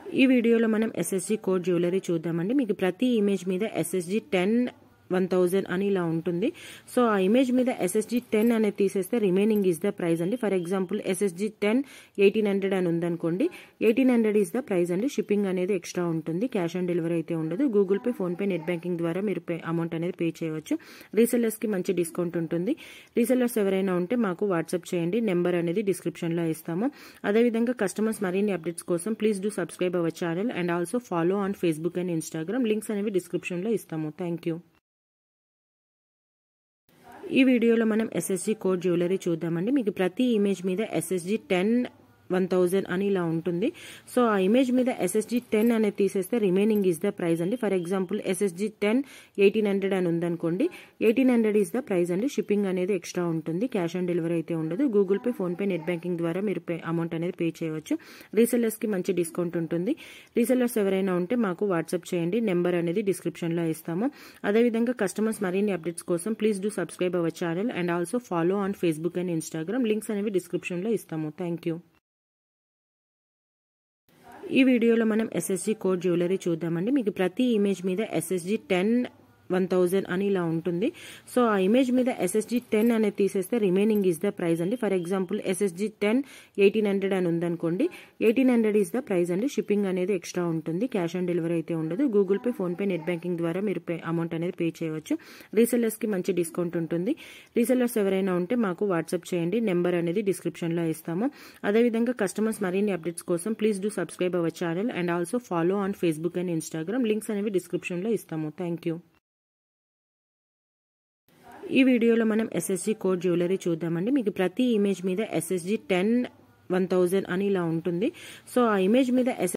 ఈ వీడియోలో మనం ఎస్ఎస్జి కోడ్ జ్యువెలరీ చూద్దామండి మీకు ప్రతి ఇమేజ్ మీద ఎస్ఎస్జి టెన్ వన్ థౌజండ్ అని ఇలా ఉంటుంది సో ఆ ఇమేజ్ మీద ఎస్ఎస్జి టెన్ అనేది తీసేస్తే రిమైనింగ్ ఈజ్ ద ప్రైస్ అండి for example SSG ten eighteen hundred అని ఉందనుకోండి eighteen hundred is the price అండి షిప్పింగ్ అనేది ఎక్స్ట్రా ఉంటుంది క్యాష్ ఆన్ డెలివరీ అయితే ఉండదు Google Pay PhonePe net banking ద్వారా మీరు పే అమౌంట్ అనేది పే చేయవచ్చు రీసెల్లర్స్కి మంచి డిస్కౌంట్ ఉంటుంది రీసెల్లర్స్ ఎవరైనా ఉంటే మాకు వాట్సాప్ చేయండి నెంబర్ అనేది డిస్క్రిప్షన్లో ఇస్తాము అదేవిధంగా కస్టమర్స్ మరిన్ని అప్డేట్స్ కోసం please do subscribe our channel and also follow on Facebook and Instagram links అనేవి డిస్క్రిప్షన్లో ఇస్తాము థ్యాంక్ యూ ఈ వీడియోలో మనం ఎస్ఎస్జి కోడ్ జ్యువెలరీ చూద్దామండి మీకు ప్రతి ఇమేజ్ మీద ఎస్ఎస్జి టెన్ వన్ థౌజండ్ అని ఇలా ఉంటుంది సో ఆ ఇమేజ్ మీద ఎస్ఎస్జి టెన్ అనేది తీసేస్తే రిమైనింగ్ ఈజ్ ద ప్రైస్ అండి for example SSG ten eighteen hundred అని ఉందనుకోండి eighteen hundred is the price అండి షిప్పింగ్ అనేది ఎక్స్ట్రా ఉంటుంది క్యాష్ ఆన్ డెలివరీ అయితే ఉండదు Google Pay PhonePe net banking ద్వారా మీరు పే అమౌంట్ అనేది పే చేయవచ్చు రీసెల్లర్స్కి మంచి డిస్కౌంట్ ఉంటుంది రీసెల్లర్స్ ఎవరైనా ఉంటే మాకు వాట్సాప్ చేయండి నెంబర్ అనేది డిస్క్రిప్షన్లో ఇస్తాము అదేవిధంగా కస్టమర్స్ మరిన్ని అప్డేట్స్ కోసం please do subscribe our channel and also follow on Facebook and Instagram links అనేవి డిస్క్రిప్షన్లో ఇస్తాము థ్యాంక్ యూ ఈ వీడియోలో మనం ఎస్ఎస్జి కోడ్ జ్యువెలరీ చూద్దామండి మీకు ప్రతి ఇమేజ్ మీద ఎస్ఎస్జి టెన్ వన్ థౌజండ్ అని ఇలా ఉంటుంది సో ఆ ఇమేజ్ మీద ఎస్ఎస్జి టెన్ అనేది తీసేస్తే రిమైనింగ్ ఈజ్ ద ప్రైస్ అండి for example SSG ten eighteen hundred అని ఉందనుకోండి eighteen hundred is the price అండి షిప్పింగ్ అనేది ఎక్స్ట్రా ఉంటుంది క్యాష్ ఆన్ డెలివరీ అయితే ఉండదు Google Pay PhonePe net banking ద్వారా మీరు పే అమౌంట్ అనేది పే చేయవచ్చు రీసెల్లర్స్కి మంచి డిస్కౌంట్ ఉంటుంది రీసెల్లర్స్ ఎవరైనా ఉంటే మాకు వాట్సాప్ చేయండి నెంబర్ అనేది డిస్క్రిప్షన్లో ఇస్తాము అదేవిధంగా కస్టమర్స్ మరిన్ని అప్డేట్స్ కోసం please do subscribe our channel and also follow on Facebook and Instagram links అనేవి డిస్క్రిప్షన్లో ఇస్తాము థ్యాంక్ యూ ఈ వీడియోలో మనం ఎస్ఎస్జి కోడ్ జ్యువెలరీ చూద్దామండి మీకు ప్రతి ఇమేజ్ మీద ఎస్ఎస్జి టెన్ వన్ థౌజండ్ అని ఇలా ఉంటుంది సో ఆ ఇమేజ్ మీద ఎస్